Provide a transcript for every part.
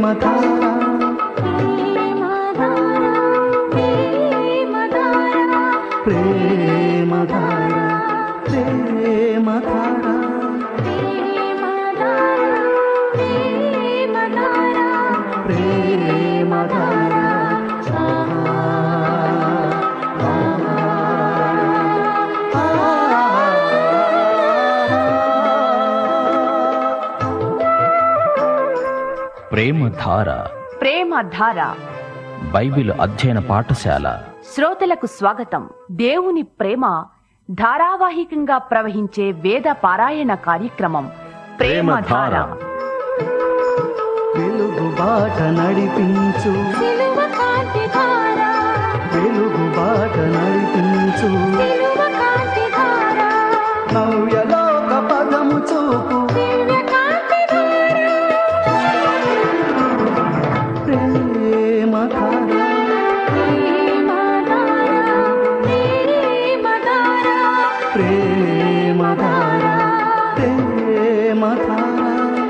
ప్రేమధార ప్రేమధార ప్రేమధార ప్రేమధార ప్రేమ ధార బైబిల్ అధ్యయన పాఠశాల శ్రోతలకు స్వాగతం దేవుని ప్రేమ ధారావాహికంగా ప్రవహించే వేద పారాయణ కార్యక్రమం ప్రేమ ధార వెలుగు బాట నడిపించు వెలుగు బాట నడిపించు నవ్యలోక పదము చూపు ప్రేమధార ప్రేమధార ప్రేమధార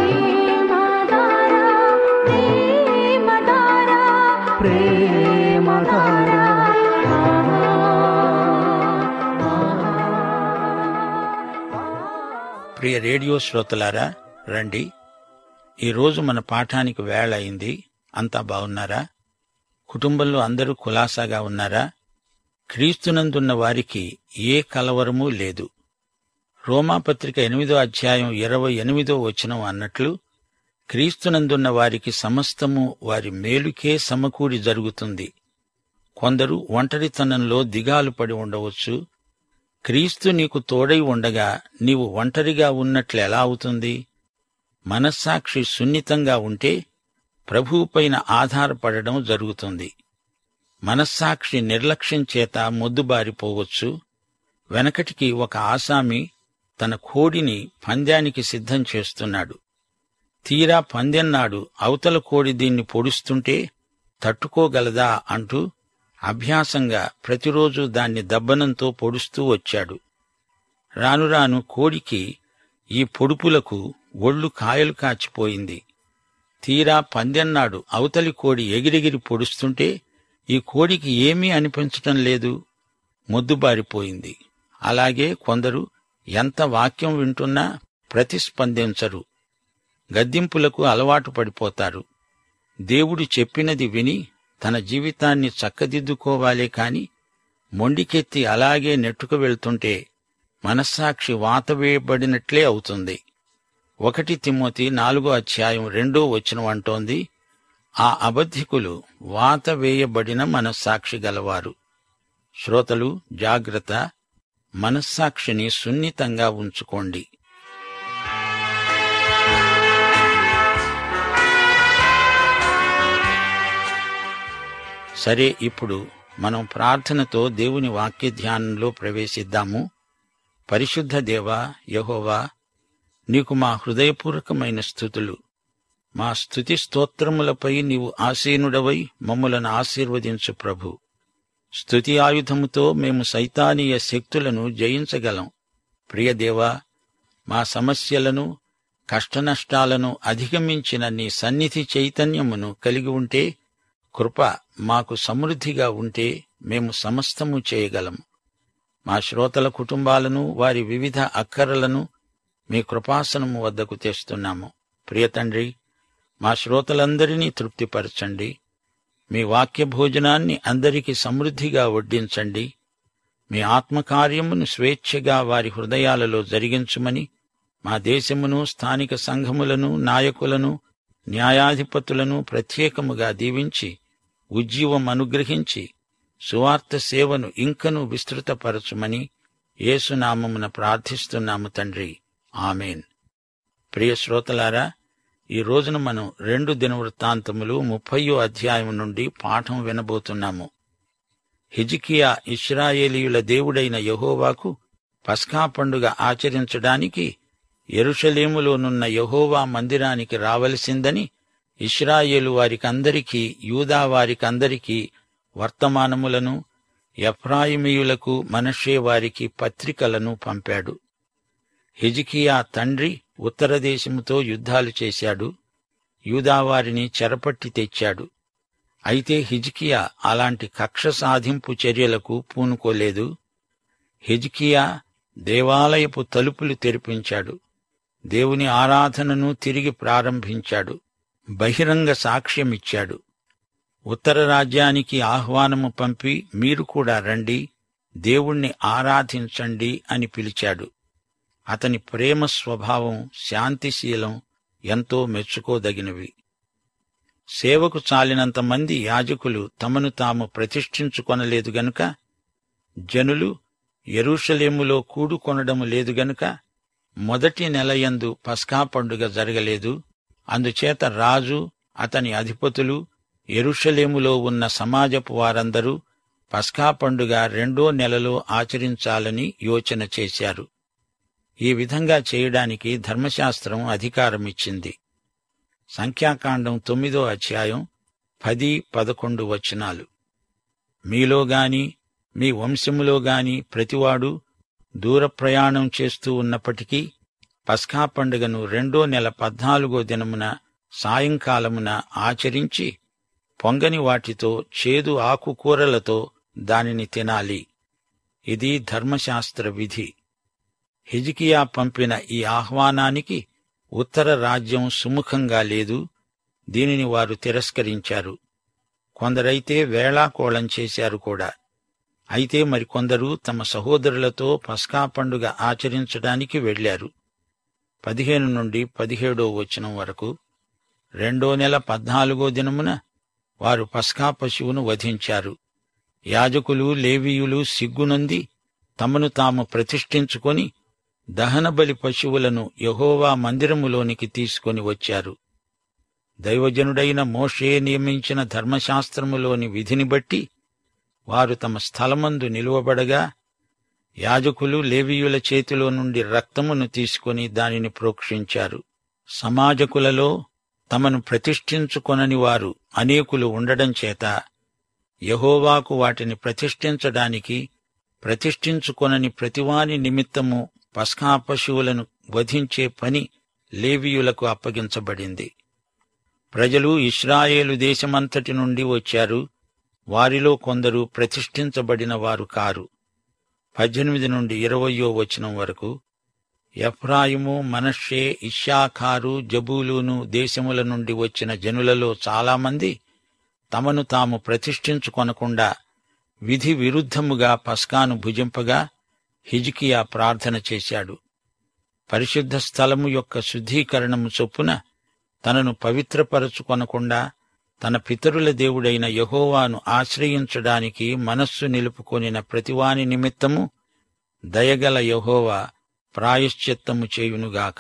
ప్రియ రేడియో శ్రోతలారా రండి ఈరోజు మన పాఠానికి వేళ అయింది అంతా బాగున్నారా కుటుంబంలో అందరూ కులాసాగా ఉన్నారా క్రీస్తునందున్న వారికి ఏ కలవరమూ లేదు రోమాపత్రిక ఎనిమిదో అధ్యాయం ఇరవై ఎనిమిదో వచనం అన్నట్లు క్రీస్తునందున్న వారికి సమస్తము వారి మేలుకే సమకూడి జరుగుతుంది కొందరు ఒంటరితనంలో దిగాలు పడి ఉండవచ్చు క్రీస్తు నీకు తోడై ఉండగా నీవు ఒంటరిగా ఉన్నట్లు ఎలా అవుతుంది మనస్సాక్షి సున్నితంగా ఉంటే ప్రభువుపైన ఆధారపడడం జరుగుతుంది మనస్సాక్షి నిర్లక్ష్యం చేత మొద్దుబారిపోవచ్చు వెనకటికి ఒక ఆసామి తన కోడిని పంద్యానికి సిద్ధం చేస్తున్నాడు తీరా పందెన్నాడు అవతల కోడి దీన్ని పొడుస్తుంటే తట్టుకోగలదా అంటూ అభ్యాసంగా ప్రతిరోజు దాన్ని దబ్బనంతో పొడుస్తూ వచ్చాడు రాను రాను కోడికి ఈ పొడుపులకు ఒళ్ళు కాయలు కాచిపోయింది తీరా పందెన్నాడు అవతలి కోడి ఎగిరెగిరి పొడుస్తుంటే ఈ కోడికి ఏమీ అనిపించటం లేదు మొద్దుబారిపోయింది అలాగే కొందరు ఎంత వాక్యం వింటున్నా ప్రతిస్పందించరు గద్దింపులకు అలవాటు పడిపోతారు దేవుడు చెప్పినది విని తన జీవితాన్ని చక్కదిద్దుకోవాలే కాని మొండికెత్తి అలాగే నెట్టుకు వెళ్తుంటే మనస్సాక్షి వాత వేయబడినట్లే అవుతుంది ఒకటి తిమ్మోతి నాలుగో అధ్యాయం రెండో వచనం అంటోంది ఆ అబద్ధికులు వాత వేయబడిన మనస్సాక్షి గలవారు శ్రోతలు జాగ్రత్త మనస్సాక్షిని సున్నితంగా ఉంచుకోండి సరే ఇప్పుడు మనం ప్రార్థనతో దేవుని వాక్య ధ్యానంలో ప్రవేశిద్దాము పరిశుద్ధ దేవా యహోవా నీకు మా హృదయపూర్వకమైన స్థుతులు మా స్థుతి స్తోత్రములపై నీవు ఆసీనుడవై మమ్ములను ఆశీర్వదించు ప్రభు స్థుతి ఆయుధముతో మేము సైతానీయ శక్తులను జయించగలం ప్రియదేవా మా సమస్యలను కష్టనష్టాలను అధిగమించిన నీ సన్నిధి చైతన్యమును కలిగి ఉంటే కృప మాకు సమృద్ధిగా ఉంటే మేము సమస్తము చేయగలం మా శ్రోతల కుటుంబాలను వారి వివిధ అక్కరలను మీ కృపాసనము వద్దకు తెస్తున్నాము ప్రియతండ్రి మా శ్రోతలందరినీ తృప్తిపరచండి మీ వాక్య భోజనాన్ని అందరికీ సమృద్ధిగా వడ్డించండి మీ ఆత్మకార్యమును స్వేచ్ఛగా వారి హృదయాలలో జరిగించుమని మా దేశమును స్థానిక సంఘములను నాయకులను న్యాయాధిపతులను ప్రత్యేకముగా దీవించి ఉజ్జీవం అనుగ్రహించి సువార్త సేవను ఇంకను విస్తృతపరచుమని యేసునామమున ప్రార్థిస్తున్నాము తండ్రి ఆమెన్ ప్రియ శ్రోతలారా ఈ రోజున మనం రెండు దినవృత్తాంతములు ముప్పయో అధ్యాయం నుండి పాఠం వినబోతున్నాము హిజికియా ఇస్రాయేలీయుల దేవుడైన యహోవాకు పస్కా పండుగ ఆచరించడానికి ఎరుషలేములోనున్న యహోవా మందిరానికి రావలసిందని ఇస్రాయేలు వారికందరికీ యూదా వారికందరికీ వర్తమానములను ఎఫ్రాయిమీయులకు మనషే వారికి పత్రికలను పంపాడు హిజికియా తండ్రి ఉత్తర దేశముతో యుద్ధాలు చేశాడు యూదావారిని చెరపట్టి తెచ్చాడు అయితే హిజ్కియా అలాంటి కక్ష సాధింపు చర్యలకు పూనుకోలేదు హిజ్కియా దేవాలయపు తలుపులు తెరిపించాడు దేవుని ఆరాధనను తిరిగి ప్రారంభించాడు బహిరంగ సాక్ష్యమిచ్చాడు ఉత్తర రాజ్యానికి ఆహ్వానము పంపి మీరు కూడా రండి దేవుణ్ణి ఆరాధించండి అని పిలిచాడు అతని ప్రేమ స్వభావం శాంతిశీలం ఎంతో మెచ్చుకోదగినవి సేవకు చాలినంత మంది యాజకులు తమను తాము ప్రతిష్ఠించుకొనలేదు గనుక జనులు ఎరూషలేములో కూడుకొనడము లేదు గనుక మొదటి నెలయందు పస్కా పండుగ జరగలేదు అందుచేత రాజు అతని అధిపతులు ఎరుషలేములో ఉన్న సమాజపు వారందరూ పస్కా పండుగ రెండో నెలలో ఆచరించాలని యోచన చేశారు ఈ విధంగా చేయడానికి ధర్మశాస్త్రం అధికారమిచ్చింది సంఖ్యాకాండం తొమ్మిదో అధ్యాయం పది పదకొండు వచనాలు మీలో గాని మీ వంశములో గాని ప్రతివాడు దూర ప్రయాణం చేస్తూ ఉన్నప్పటికీ పస్కా పండుగను రెండో నెల పద్నాలుగో దినమున సాయంకాలమున ఆచరించి పొంగని వాటితో చేదు ఆకుకూరలతో దానిని తినాలి ఇది ధర్మశాస్త్ర విధి హిజికియా పంపిన ఈ ఆహ్వానానికి ఉత్తర రాజ్యం సుముఖంగా లేదు దీనిని వారు తిరస్కరించారు కొందరైతే వేళాకోళం చేశారు కూడా అయితే మరికొందరు తమ సహోదరులతో పస్కా పండుగ ఆచరించడానికి వెళ్లారు పదిహేను నుండి పదిహేడో వచనం వరకు రెండో నెల పద్నాలుగో దినమున వారు పస్కా పశువును వధించారు యాజకులు లేవీయులు సిగ్గునంది తమను తాము ప్రతిష్ఠించుకొని దహనబలి పశువులను యహోవా మందిరములోనికి తీసుకొని వచ్చారు దైవజనుడైన మోషే నియమించిన ధర్మశాస్త్రములోని విధిని బట్టి వారు తమ స్థలమందు నిలువబడగా యాజకులు లేవీయుల చేతిలో నుండి రక్తమును తీసుకొని దానిని ప్రోక్షించారు సమాజకులలో తమను ప్రతిష్ఠించుకొనని వారు అనేకులు ఉండడం చేత యహోవాకు వాటిని ప్రతిష్ఠించడానికి ప్రతిష్ఠించుకొనని ప్రతివాని నిమిత్తము పస్కా పశువులను వధించే పని లేవీయులకు అప్పగించబడింది ప్రజలు ఇస్రాయేలు దేశమంతటి నుండి వచ్చారు వారిలో కొందరు ప్రతిష్ఠించబడిన వారు కారు పద్దెనిమిది నుండి ఇరవయో వచనం వరకు ఎఫ్రాయిము మనషే ఇషాఖారు జబూలూను దేశముల నుండి వచ్చిన జనులలో చాలామంది తమను తాము ప్రతిష్ఠించుకొనకుండా విధి విరుద్ధముగా పస్కాను భుజింపగా హిజికియా ప్రార్థన చేశాడు పరిశుద్ధ స్థలము యొక్క శుద్ధీకరణము చొప్పున తనను పవిత్రపరచుకొనకుండా తన పితరుల దేవుడైన యహోవాను ఆశ్రయించడానికి మనస్సు నిలుపుకొనిన ప్రతివాని నిమిత్తము దయగల యహోవా ప్రాయశ్చిత్తము చేయునుగాక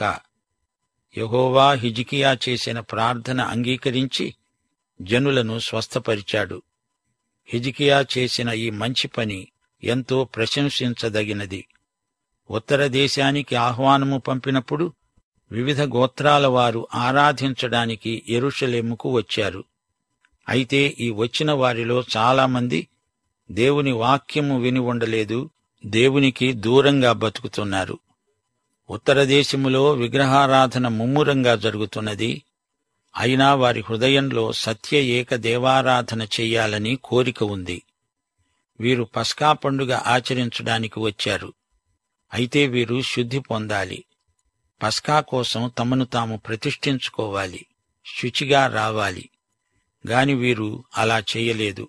యహోవా హిజికియా చేసిన ప్రార్థన అంగీకరించి జనులను స్వస్థపరిచాడు హిజికియా చేసిన ఈ మంచి పని ఎంతో ప్రశంసించదగినది ఉత్తర దేశానికి ఆహ్వానము పంపినప్పుడు వివిధ గోత్రాల వారు ఆరాధించడానికి ఎరుషలేముకు వచ్చారు అయితే ఈ వచ్చిన వారిలో చాలామంది దేవుని వాక్యము విని ఉండలేదు దేవునికి దూరంగా బతుకుతున్నారు ఉత్తర దేశములో విగ్రహారాధన ముమ్మురంగా జరుగుతున్నది అయినా వారి హృదయంలో సత్య ఏక దేవారాధన చెయ్యాలని కోరిక ఉంది వీరు పస్కా పండుగ ఆచరించడానికి వచ్చారు అయితే వీరు శుద్ధి పొందాలి పస్కా కోసం తమను తాము ప్రతిష్ఠించుకోవాలి శుచిగా రావాలి గాని వీరు అలా చేయలేదు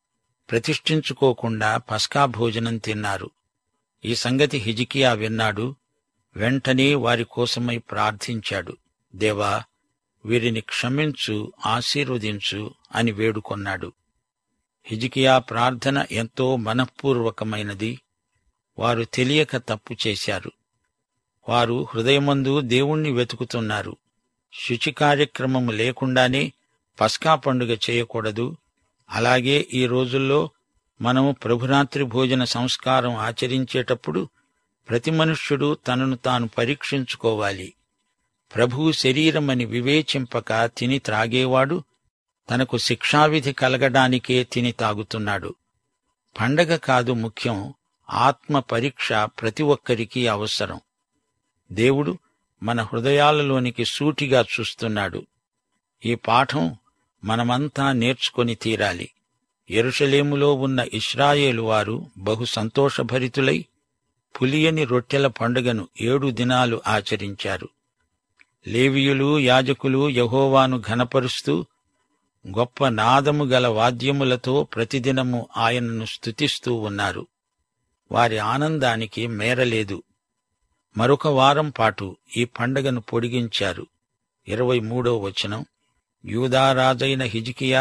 ప్రతిష్ఠించుకోకుండా పస్కా భోజనం తిన్నారు ఈ సంగతి హిజికియా విన్నాడు వెంటనే వారి కోసమై ప్రార్థించాడు దేవా వీరిని క్షమించు ఆశీర్వదించు అని వేడుకొన్నాడు హిజికియా ప్రార్థన ఎంతో మనఃపూర్వకమైనది వారు తెలియక తప్పు చేశారు వారు హృదయమందు దేవుణ్ణి వెతుకుతున్నారు శుచి కార్యక్రమము లేకుండానే పస్కా పండుగ చేయకూడదు అలాగే ఈ రోజుల్లో మనము ప్రభురాత్రి భోజన సంస్కారం ఆచరించేటప్పుడు ప్రతి మనుష్యుడు తనను తాను పరీక్షించుకోవాలి ప్రభువు శరీరమని వివేచింపక తిని త్రాగేవాడు తనకు శిక్షావిధి కలగడానికే తిని తాగుతున్నాడు పండగ కాదు ముఖ్యం ఆత్మ పరీక్ష ప్రతి ఒక్కరికి అవసరం దేవుడు మన హృదయాలలోనికి సూటిగా చూస్తున్నాడు ఈ పాఠం మనమంతా నేర్చుకొని తీరాలి ఎరుషలేములో ఉన్న ఇస్రాయేలు వారు బహు సంతోషభరితులై పులియని రొట్టెల పండుగను ఏడు దినాలు ఆచరించారు లేవియులు యాజకులు యహోవాను ఘనపరుస్తూ గొప్ప నాదము గల వాద్యములతో ప్రతిదినము ఆయనను స్తుతిస్తూ ఉన్నారు వారి ఆనందానికి మేరలేదు మరొక వారం పాటు ఈ పండగను పొడిగించారు ఇరవై మూడో వచనం యూదారాజైన హిజికియా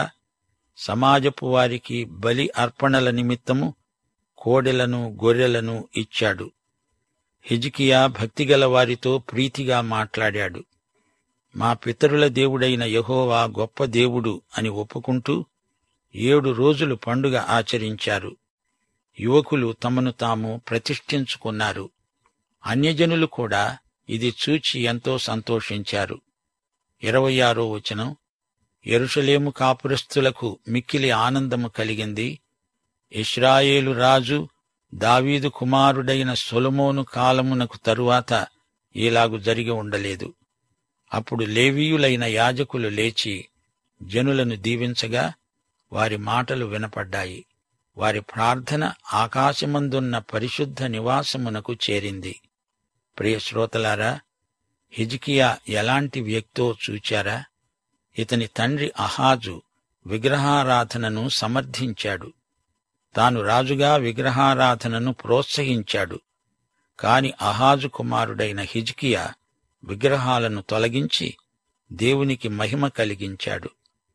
సమాజపు వారికి బలి అర్పణల నిమిత్తము కోడెలను గొర్రెలను ఇచ్చాడు హిజికియా భక్తిగల వారితో ప్రీతిగా మాట్లాడాడు మా పితరుల దేవుడైన యహోవా గొప్ప దేవుడు అని ఒప్పుకుంటూ ఏడు రోజులు పండుగ ఆచరించారు యువకులు తమను తాము ప్రతిష్ఠించుకున్నారు అన్యజనులు కూడా ఇది చూచి ఎంతో సంతోషించారు ఇరవై ఆరో వచనం ఎరుషలేము కాపురస్తులకు మిక్కిలి ఆనందము కలిగింది ఇస్రాయేలు రాజు దావీదు కుమారుడైన సొలమోను కాలమునకు తరువాత ఇలాగు జరిగి ఉండలేదు అప్పుడు లేవీయులైన యాజకులు లేచి జనులను దీవించగా వారి మాటలు వినపడ్డాయి వారి ప్రార్థన ఆకాశమందున్న పరిశుద్ధ నివాసమునకు చేరింది ప్రియ శ్రోతలారా హిజ్కియా ఎలాంటి వ్యక్తో చూచారా ఇతని తండ్రి అహాజు విగ్రహారాధనను సమర్థించాడు తాను రాజుగా విగ్రహారాధనను ప్రోత్సహించాడు కాని అహాజు కుమారుడైన హిజ్కియా విగ్రహాలను తొలగించి దేవునికి మహిమ కలిగించాడు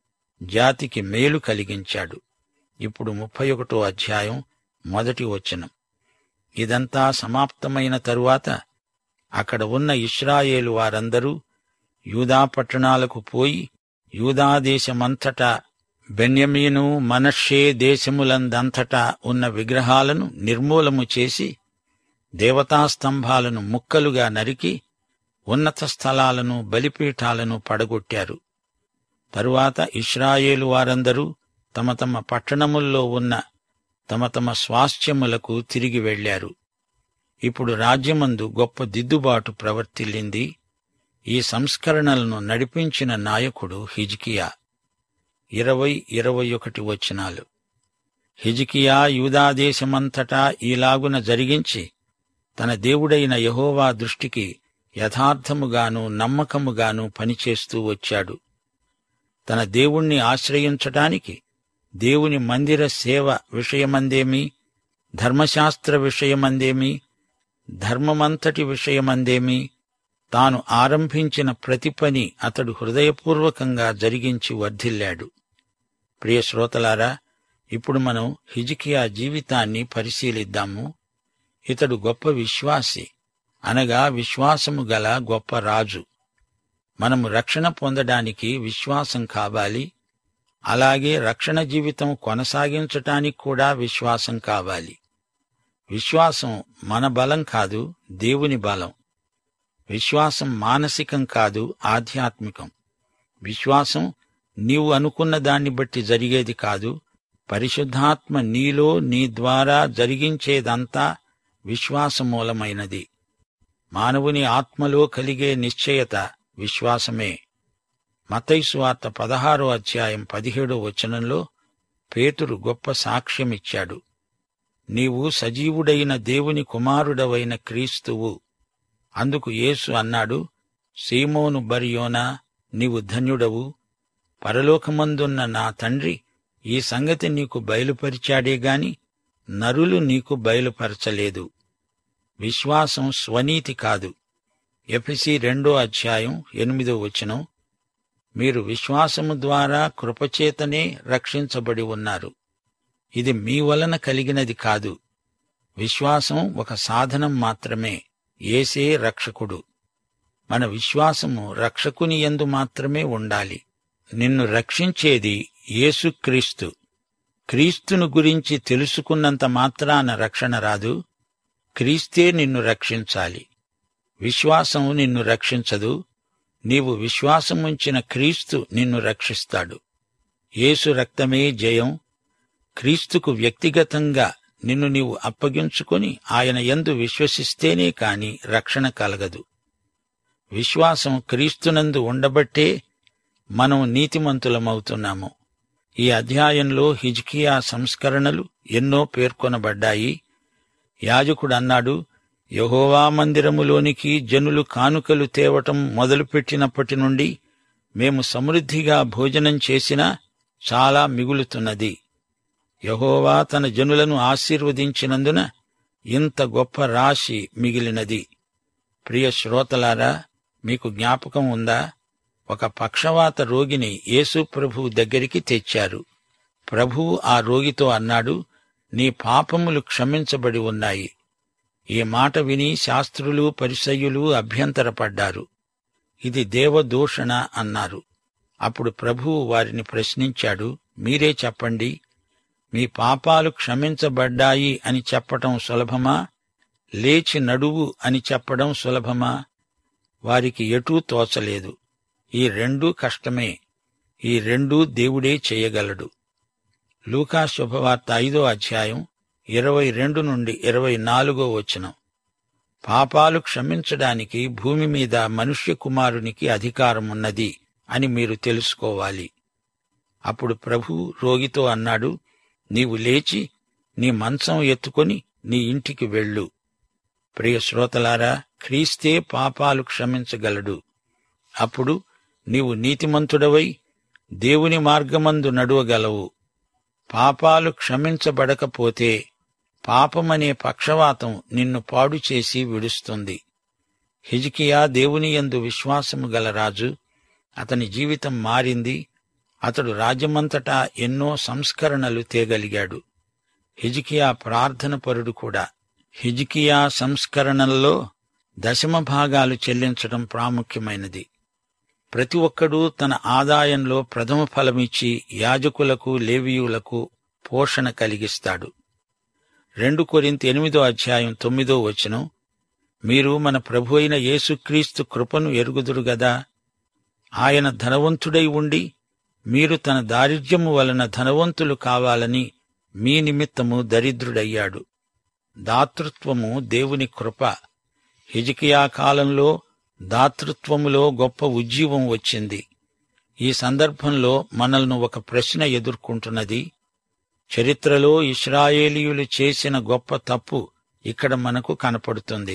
జాతికి మేలు కలిగించాడు ఇప్పుడు ముప్పై ఒకటో అధ్యాయం మొదటి వచనం ఇదంతా సమాప్తమైన తరువాత అక్కడ ఉన్న ఇస్రాయేలు వారందరూ యూదా పట్టణాలకు పోయి యూదాదేశమంతటా బెన్యమీను మనషే దేశములందంతటా ఉన్న విగ్రహాలను నిర్మూలము చేసి దేవతాస్తంభాలను ముక్కలుగా నరికి ఉన్నత స్థలాలను బలిపీఠాలను పడగొట్టారు తరువాత ఇస్రాయేలు వారందరూ తమ తమ పట్టణముల్లో ఉన్న తమ తమ స్వాస్థ్యములకు తిరిగి వెళ్లారు ఇప్పుడు రాజ్యమందు గొప్ప దిద్దుబాటు ప్రవర్తిల్లింది ఈ సంస్కరణలను నడిపించిన నాయకుడు హిజ్కియా ఇరవై ఇరవై ఒకటి వచనాలు హిజ్కియా యూదాదేశమంతటా ఈలాగున జరిగించి తన దేవుడైన యహోవా దృష్టికి యథార్థముగాను నమ్మకముగాను పనిచేస్తూ వచ్చాడు తన దేవుణ్ణి ఆశ్రయించటానికి దేవుని మందిర సేవ విషయమందేమి ధర్మశాస్త్ర విషయమందేమి ధర్మమంతటి విషయమందేమి తాను ఆరంభించిన ప్రతి పని అతడు హృదయపూర్వకంగా జరిగించి వర్ధిల్లాడు ప్రియ శ్రోతలారా ఇప్పుడు మనం హిజికియా జీవితాన్ని పరిశీలిద్దాము ఇతడు గొప్ప విశ్వాసి అనగా విశ్వాసము గల గొప్ప రాజు మనము రక్షణ పొందడానికి విశ్వాసం కావాలి అలాగే రక్షణ జీవితం కొనసాగించటానికి కూడా విశ్వాసం కావాలి విశ్వాసం మన బలం కాదు దేవుని బలం విశ్వాసం మానసికం కాదు ఆధ్యాత్మికం విశ్వాసం నీవు అనుకున్న దాన్ని బట్టి జరిగేది కాదు పరిశుద్ధాత్మ నీలో నీ ద్వారా జరిగించేదంతా విశ్వాసమూలమైనది మానవుని ఆత్మలో కలిగే నిశ్చయత విశ్వాసమే మతైసు వార్త పదహారో అధ్యాయం పదిహేడో వచనంలో పేతురు గొప్ప సాక్ష్యమిచ్చాడు నీవు సజీవుడైన దేవుని కుమారుడవైన క్రీస్తువు అందుకు యేసు అన్నాడు సీమోను బరియోనా నీవు ధన్యుడవు పరలోకమందున్న నా తండ్రి ఈ సంగతి నీకు బయలుపరిచాడే గాని నరులు నీకు బయలుపరచలేదు విశ్వాసం స్వనీతి కాదు ఎఫ్సి రెండో అధ్యాయం ఎనిమిదో వచనం మీరు విశ్వాసము ద్వారా కృపచేతనే రక్షించబడి ఉన్నారు ఇది మీ వలన కలిగినది కాదు విశ్వాసం ఒక సాధనం మాత్రమే ఏసే రక్షకుడు మన విశ్వాసము రక్షకుని యందు మాత్రమే ఉండాలి నిన్ను రక్షించేది యేసుక్రీస్తు క్రీస్తును గురించి తెలుసుకున్నంత మాత్రాన రక్షణ రాదు క్రీస్తే నిన్ను రక్షించాలి విశ్వాసం నిన్ను రక్షించదు నీవు విశ్వాసముంచిన క్రీస్తు నిన్ను రక్షిస్తాడు యేసు రక్తమే జయం క్రీస్తుకు వ్యక్తిగతంగా నిన్ను నీవు అప్పగించుకొని ఆయన యందు విశ్వసిస్తేనే కాని రక్షణ కలగదు విశ్వాసం క్రీస్తునందు ఉండబట్టే మనం నీతిమంతులమవుతున్నాము ఈ అధ్యాయంలో హిజ్కియా సంస్కరణలు ఎన్నో పేర్కొనబడ్డాయి యాజకుడు అన్నాడు యహోవా మందిరములోనికి జనులు కానుకలు తేవటం మొదలుపెట్టినప్పటి నుండి మేము సమృద్ధిగా భోజనం చేసినా చాలా మిగులుతున్నది యహోవా తన జనులను ఆశీర్వదించినందున ఇంత గొప్ప రాశి మిగిలినది ప్రియ శ్రోతలారా మీకు జ్ఞాపకం ఉందా ఒక పక్షవాత రోగిని యేసు ప్రభువు దగ్గరికి తెచ్చారు ప్రభువు ఆ రోగితో అన్నాడు నీ పాపములు క్షమించబడి ఉన్నాయి ఈ మాట విని శాస్త్రులు పరిసయ్యులు అభ్యంతరపడ్డారు ఇది దేవదూషణ అన్నారు అప్పుడు ప్రభువు వారిని ప్రశ్నించాడు మీరే చెప్పండి మీ పాపాలు క్షమించబడ్డాయి అని చెప్పటం సులభమా లేచి నడువు అని చెప్పడం సులభమా వారికి ఎటూ తోచలేదు ఈ రెండూ కష్టమే ఈ రెండూ దేవుడే చేయగలడు లూకా శుభవార్త ఐదో అధ్యాయం ఇరవై రెండు నుండి ఇరవై నాలుగో వచనం పాపాలు క్షమించడానికి భూమి మీద మనుష్య కుమారునికి అధికారం ఉన్నది అని మీరు తెలుసుకోవాలి అప్పుడు ప్రభు రోగితో అన్నాడు నీవు లేచి నీ మంచం ఎత్తుకొని నీ ఇంటికి వెళ్ళు ప్రియ శ్రోతలారా క్రీస్తే పాపాలు క్షమించగలడు అప్పుడు నీవు నీతిమంతుడవై దేవుని మార్గమందు నడువగలవు పాపాలు క్షమించబడకపోతే పాపమనే పక్షవాతం నిన్ను పాడు చేసి విడుస్తుంది హిజ్కియా దేవుని యందు విశ్వాసము గల రాజు అతని జీవితం మారింది అతడు రాజ్యమంతటా ఎన్నో సంస్కరణలు తేగలిగాడు హిజ్కియా ప్రార్థన పరుడు కూడా హిజ్కియా సంస్కరణల్లో దశమ భాగాలు చెల్లించడం ప్రాముఖ్యమైనది ప్రతి ఒక్కడూ తన ఆదాయంలో ప్రథమ ఫలమిచ్చి యాజకులకు లేవీయులకు పోషణ కలిగిస్తాడు రెండు కొరింత ఎనిమిదో అధ్యాయం తొమ్మిదో వచనం మీరు మన ప్రభు అయిన యేసుక్రీస్తు కృపను ఎరుగుదురు గదా ఆయన ధనవంతుడై ఉండి మీరు తన దారిద్ర్యము వలన ధనవంతులు కావాలని మీ నిమిత్తము దరిద్రుడయ్యాడు దాతృత్వము దేవుని కృప హిజికియా కాలంలో దాతృత్వములో గొప్ప ఉజ్జీవం వచ్చింది ఈ సందర్భంలో మనల్ని ఒక ప్రశ్న ఎదుర్కొంటున్నది చరిత్రలో ఇస్రాయేలీయులు చేసిన గొప్ప తప్పు ఇక్కడ మనకు కనపడుతుంది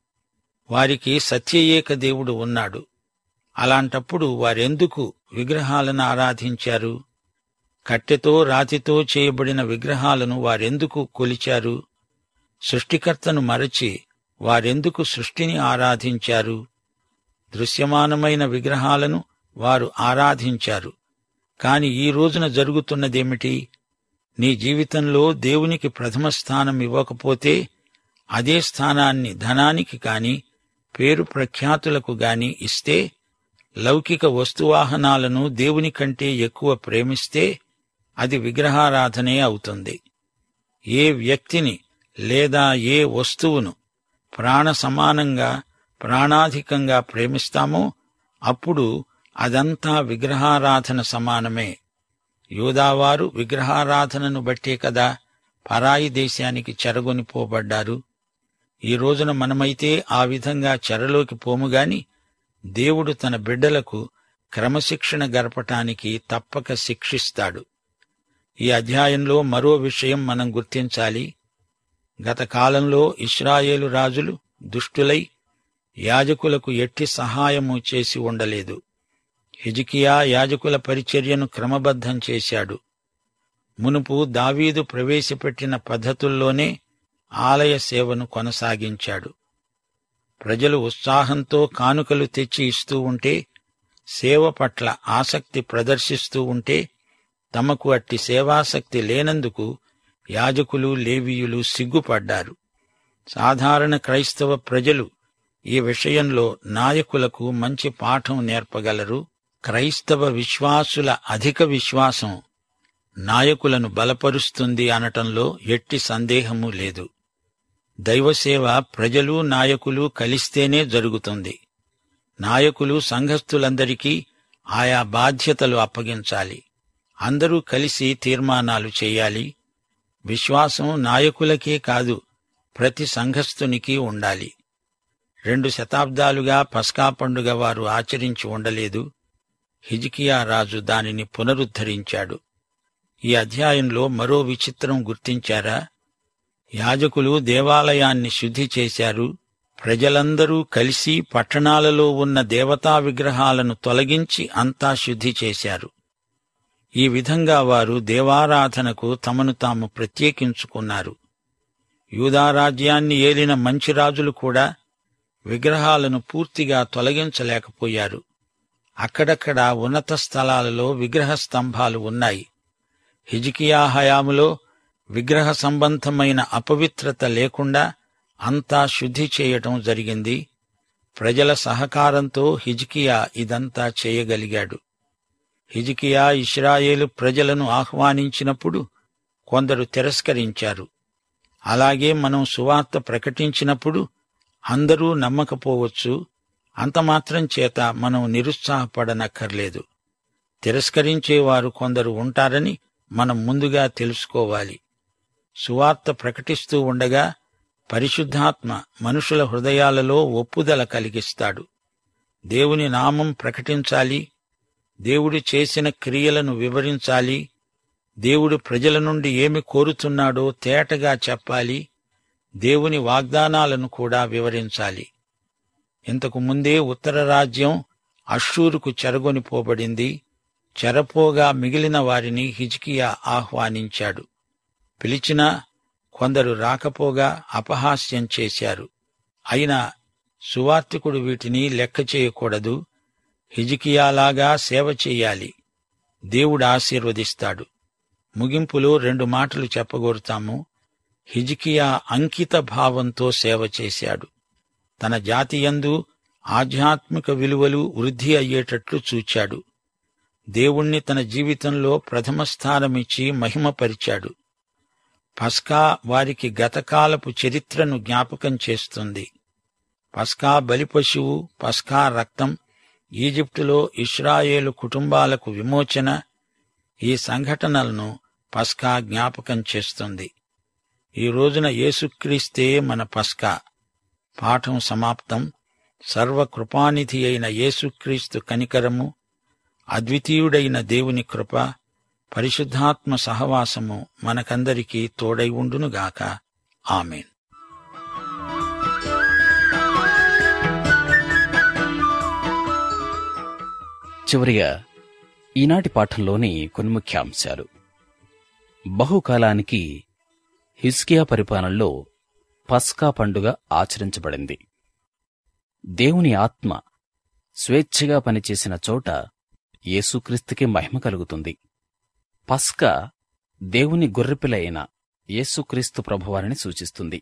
వారికి సత్యయేక దేవుడు ఉన్నాడు అలాంటప్పుడు వారెందుకు విగ్రహాలను ఆరాధించారు కట్టెతో రాతితో చేయబడిన విగ్రహాలను వారెందుకు కొలిచారు సృష్టికర్తను మరచి వారెందుకు సృష్టిని ఆరాధించారు దృశ్యమానమైన విగ్రహాలను వారు ఆరాధించారు కాని ఈ రోజున జరుగుతున్నదేమిటి నీ జీవితంలో దేవునికి ప్రథమ స్థానం ఇవ్వకపోతే అదే స్థానాన్ని ధనానికి కాని పేరు ప్రఖ్యాతులకు గాని ఇస్తే లౌకిక వస్తువాహనాలను దేవుని కంటే ఎక్కువ ప్రేమిస్తే అది విగ్రహారాధనే అవుతుంది ఏ వ్యక్తిని లేదా ఏ వస్తువును ప్రాణ సమానంగా ప్రాణాధికంగా ప్రేమిస్తామో అప్పుడు అదంతా విగ్రహారాధన సమానమే యూదావారు విగ్రహారాధనను బట్టే కదా పరాయి దేశానికి చెరగొనిపోబడ్డారు ఈ రోజున మనమైతే ఆ విధంగా చెరలోకి పోముగాని దేవుడు తన బిడ్డలకు క్రమశిక్షణ గరపటానికి తప్పక శిక్షిస్తాడు ఈ అధ్యాయంలో మరో విషయం మనం గుర్తించాలి గత కాలంలో ఇస్రాయేలు రాజులు దుష్టులై యాజకులకు ఎట్టి సహాయము చేసి ఉండలేదు హిజికియా యాజకుల పరిచర్యను క్రమబద్ధం చేశాడు మునుపు దావీదు ప్రవేశపెట్టిన పద్ధతుల్లోనే ఆలయ సేవను కొనసాగించాడు ప్రజలు ఉత్సాహంతో కానుకలు తెచ్చి ఇస్తూ ఉంటే సేవ పట్ల ఆసక్తి ప్రదర్శిస్తూ ఉంటే తమకు అట్టి సేవాసక్తి లేనందుకు యాజకులు లేవీయులు సిగ్గుపడ్డారు సాధారణ క్రైస్తవ ప్రజలు ఈ విషయంలో నాయకులకు మంచి పాఠం నేర్పగలరు క్రైస్తవ విశ్వాసుల అధిక విశ్వాసం నాయకులను బలపరుస్తుంది అనటంలో ఎట్టి సందేహము లేదు దైవసేవ ప్రజలు నాయకులు కలిస్తేనే జరుగుతుంది నాయకులు సంఘస్థులందరికీ ఆయా బాధ్యతలు అప్పగించాలి అందరూ కలిసి తీర్మానాలు చేయాలి విశ్వాసం నాయకులకే కాదు ప్రతి సంఘస్థునికి ఉండాలి రెండు శతాబ్దాలుగా పస్కా పండుగ వారు ఆచరించి ఉండలేదు హిజికియా రాజు దానిని పునరుద్ధరించాడు ఈ అధ్యాయంలో మరో విచిత్రం గుర్తించారా యాజకులు దేవాలయాన్ని శుద్ధి చేశారు ప్రజలందరూ కలిసి పట్టణాలలో ఉన్న దేవతా విగ్రహాలను తొలగించి అంతా శుద్ధి చేశారు ఈ విధంగా వారు దేవారాధనకు తమను తాము ప్రత్యేకించుకున్నారు యూదారాజ్యాన్ని ఏలిన మంచి రాజులు కూడా విగ్రహాలను పూర్తిగా తొలగించలేకపోయారు అక్కడక్కడ ఉన్నత స్థలాలలో విగ్రహ స్తంభాలు ఉన్నాయి హిజికియా హయాములో విగ్రహ సంబంధమైన అపవిత్రత లేకుండా అంతా శుద్ధి చేయటం జరిగింది ప్రజల సహకారంతో హిజికియా ఇదంతా చేయగలిగాడు హిజికియా ఇస్రాయేలు ప్రజలను ఆహ్వానించినప్పుడు కొందరు తిరస్కరించారు అలాగే మనం సువార్త ప్రకటించినప్పుడు అందరూ నమ్మకపోవచ్చు అంతమాత్రం చేత మనం నిరుత్సాహపడనక్కర్లేదు తిరస్కరించేవారు కొందరు ఉంటారని మనం ముందుగా తెలుసుకోవాలి సువార్త ప్రకటిస్తూ ఉండగా పరిశుద్ధాత్మ మనుషుల హృదయాలలో ఒప్పుదల కలిగిస్తాడు దేవుని నామం ప్రకటించాలి దేవుడు చేసిన క్రియలను వివరించాలి దేవుడు ప్రజల నుండి ఏమి కోరుతున్నాడో తేటగా చెప్పాలి దేవుని వాగ్దానాలను కూడా వివరించాలి ఇంతకు ముందే ఉత్తర రాజ్యం అషూరుకు చెరగొనిపోబడింది చెరపోగా మిగిలిన వారిని హిజ్కియా ఆహ్వానించాడు పిలిచినా కొందరు రాకపోగా అపహాస్యం చేశారు అయినా సువార్తికుడు వీటిని లెక్క చేయకూడదు హిజికియాలాగా సేవ చెయ్యాలి దేవుడు ఆశీర్వదిస్తాడు ముగింపులో రెండు మాటలు చెప్పగోరుతాము హిజికియా అంకిత భావంతో సేవ చేశాడు తన జాతియందు ఆధ్యాత్మిక విలువలు వృద్ధి అయ్యేటట్లు చూచాడు దేవుణ్ణి తన జీవితంలో ప్రథమ స్థానమిచ్చి మహిమపరిచాడు పస్కా వారికి గతకాలపు చరిత్రను జ్ఞాపకం చేస్తుంది పస్కా బలిపశువు పస్కా రక్తం ఈజిప్టులో ఇస్రాయేలు కుటుంబాలకు విమోచన ఈ సంఘటనలను పస్కా జ్ఞాపకం చేస్తుంది ఈ రోజున యేసుక్రీస్తే మన పస్కా పాఠం సమాప్తం సర్వకృపానిధి అయిన యేసుక్రీస్తు కనికరము అద్వితీయుడైన దేవుని కృప పరిశుద్ధాత్మ సహవాసము మనకందరికీ తోడై ఉండునుగాక ఆమెన్ చివరిగా ఈనాటి పాఠంలోని కొన్ని ముఖ్యాంశాలు బహుకాలానికి హిస్కియా పరిపాలనలో పస్కా పండుగ ఆచరించబడింది దేవుని ఆత్మ స్వేచ్ఛగా పనిచేసిన చోట యేసుక్రీస్తుకి మహిమ కలుగుతుంది పస్కా దేవుని గొర్రెపిల్ల అయిన యేసుక్రీస్తు ప్రభువారిని సూచిస్తుంది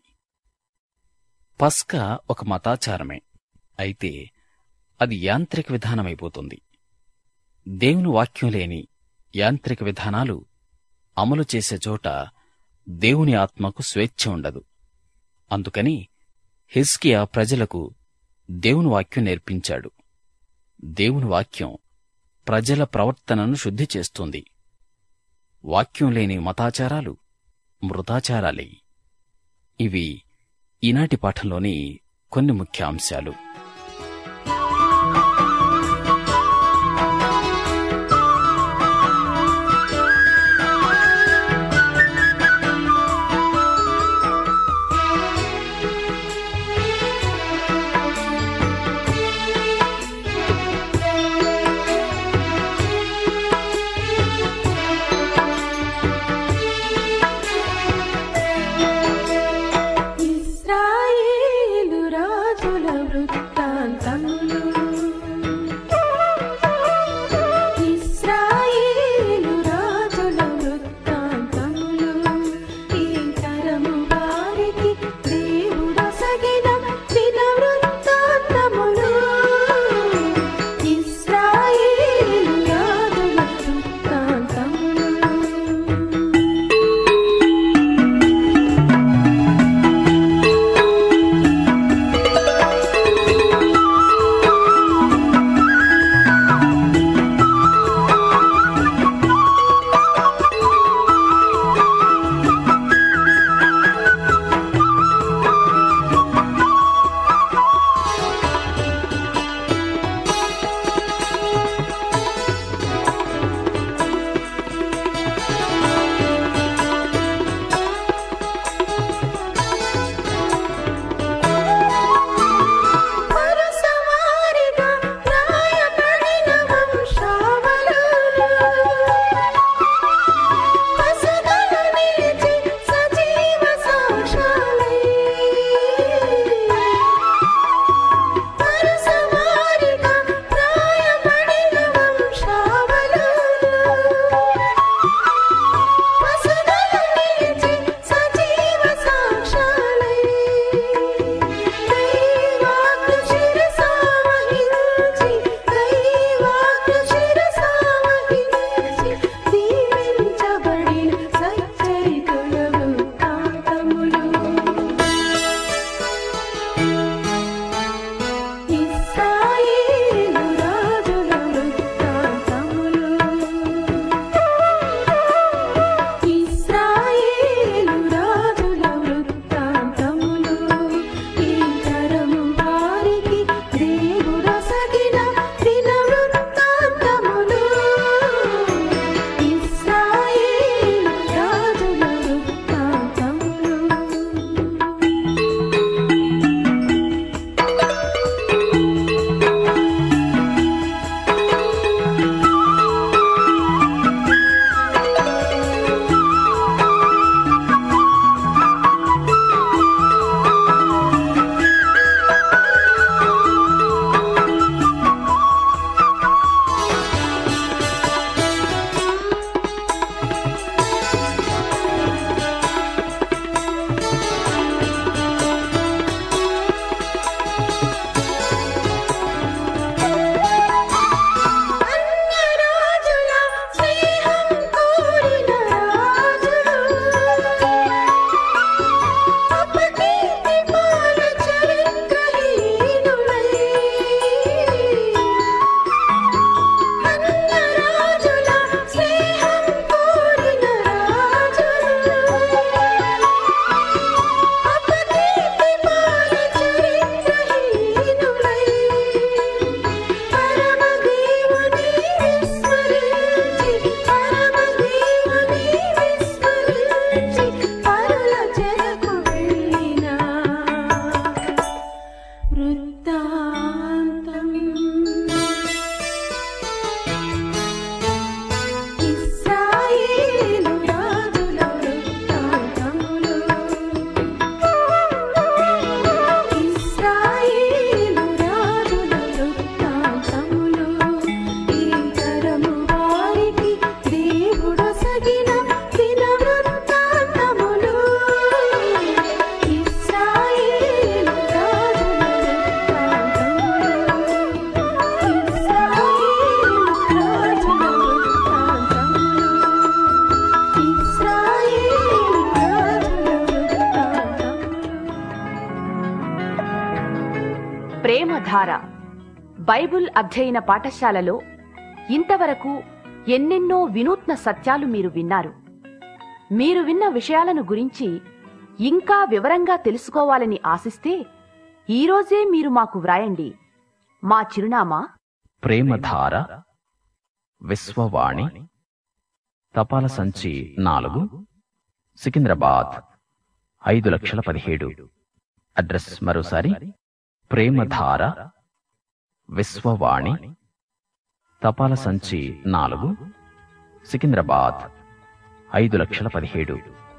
పస్కా ఒక మతాచారమే అయితే అది యాంత్రిక విధానమైపోతుంది దేవుని వాక్యం లేని యాంత్రిక విధానాలు అమలు చేసే చోట దేవుని ఆత్మకు స్వేచ్ఛ ఉండదు అందుకని హిస్కియా ప్రజలకు దేవుని వాక్యం నేర్పించాడు దేవుని వాక్యం ప్రజల ప్రవర్తనను శుద్ధి చేస్తుంది వాక్యం లేని మతాచారాలు మృతాచారాలే ఇవి ఈనాటి పాఠంలోని కొన్ని ముఖ్య అంశాలు ఇస్రాయేలు రాజుల వృత్తాంతం బైబుల్ అధ్యయన పాఠశాలలో ఇంతవరకు ఎన్నెన్నో వినూత్న సత్యాలు మీరు విన్నారు మీరు విన్న విషయాలను గురించి ఇంకా వివరంగా తెలుసుకోవాలని ఆశిస్తే ఈరోజే మీరు మాకు వ్రాయండి మా చిరునామా ప్రేమధార విశ్వవాణి తపాల సంచి నాలుగు సికింద్రాబాద్ ఐదు లక్షల పదిహేడు అడ్రస్ మరోసారి ప్రేమధార విశ్వవాణి తపాల సంచి నాలుగు సికింద్రాబాద్ ఐదు లక్షల పదిహేడు